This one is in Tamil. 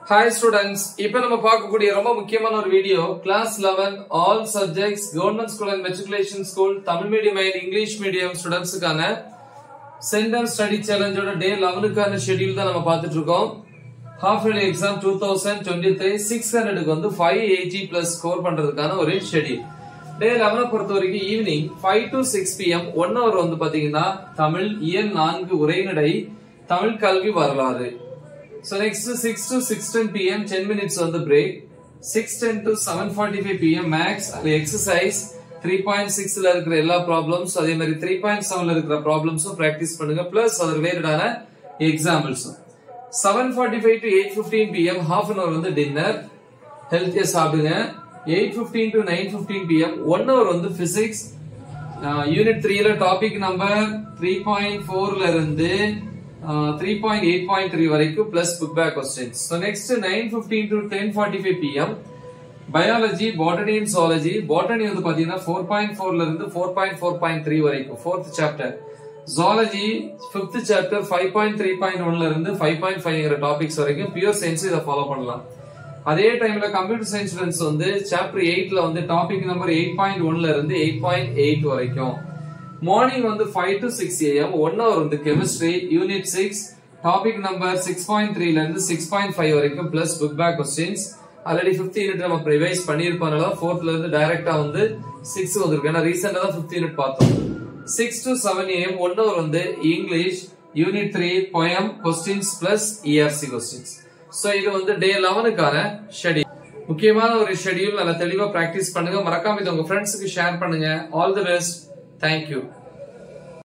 ஹாய் ஸ்டூடெண்ட்ஸ் இப்போ நம்ம பார்க்கக்கூடிய ரொம்ப முக்கியமான ஒரு video class 11 all subjects government school and matriculation school Tamil medium and English medium ஸ்டூடெண்ட்ஸுக்கான சென்டர் ஸ்டடி சேலஞ்சோட டே 11க்கான ஷெட்யூல் தான் நம்ம பார்த்துட்டு இருக்கோம் half yearly exam two thousand twenty three six ஹண்ட்ரடுக்கு வந்து ஃபைவ் எயிட்டி பிளஸ் ஸ்கோர் பண்றதுக்கான ஒரு ஷெட்யூல் டே லெவனை பொறுத்த வரைக்கும் evening five to six PM one hour வந்து பாத்தீங்கன்னா தமிழ் இயல் நான்கு உரைநடை தமிழ் கல்வி வரலாறு So next 6 to 6:10 pm 10 minutes on the break. 6:10 to 7:45 pm max அது exercise 3.6 ல இருக்கிற எல்லா ப்ராப்ளம்ஸ் அதே மாதிரி 3.7 ல இருக்கிற ப்ராப்ளம்ஸும் பிராக்டிஸ் பண்ணுங்க பிளஸ் அது ரிலேட்டடான எக்ஸாம்பிள்ஸும் 7:45 to 8:15 pm half an hour வந்து டின்னர் ஹெல்த்தியா சாப்பிடுங்க 8:15 to 9:15 pm 1 hour வந்து பிசிக்ஸ் யூனிட் 3 ல டாபிக் நம்பர் 3.4 ல இருந்து three point eight point three வரைக்கும் plus book back questions so next nine fifteen to ten forty five PM biology botany and zoology botany வந்து பாத்தீங்கன்னா ஃபோர் பாயிண்ட் ஃபோர்ல இருந்து four point four point three வரைக்கும் fourth chapter zoology fifth chapter five point three point ஒன்ல இருந்து ஃபைவ் பாயிண்ட் ஃபைவ்ங்கிற டாபிக்ஸ் வரைக்கும் பியூர் சயின்ஸ் இதை ஃபாலோ பண்ணலாம் அதே டைம்ல கம்ப்யூட்டர் சயின்ஸ் ஸ்டூடெண்ட்ஸ் வந்து சாப்டர் எயிட்ல வந்து டாபிக் நம்பர் எயிட் பாயிண்ட் ஒன்ல இருந்து எயிட் பாயிண்ட் எயிட் வரைக்கும் மார்னிங் வந்து five to six AM one hour வந்து chemistry unit six topic number six point த்ரீல இருந்து சிக்ஸ் பாயிண்ட் ஃபைவ் வரைக்கும் plus book back questions already fifth unit நம்ம ப்ரிவைஸ் பண்ணிருப்பனால ஃபோர்த்ல இருந்து டைரக்டா வந்து சிக்ஸ் வந்திருக்கு ஏன்னா ரீசெண்டா தான் பிப்த் யூனிட் பார்த்தோம் six to seven AM one hour வந்து English unit three poem questions plus ERC questions so இது வந்து டே லெவனுக்கான ஷெடியூல் முக்கியமான ஒரு ஷெடியூல் நல்லா தெளிவா பிராக்டிஸ் பண்ணுங்க மறக்காம இது உங்க ஃப்ரெண்ட்ஸுக்கு ஷேர் பண்ணுங்க all the best Thank you.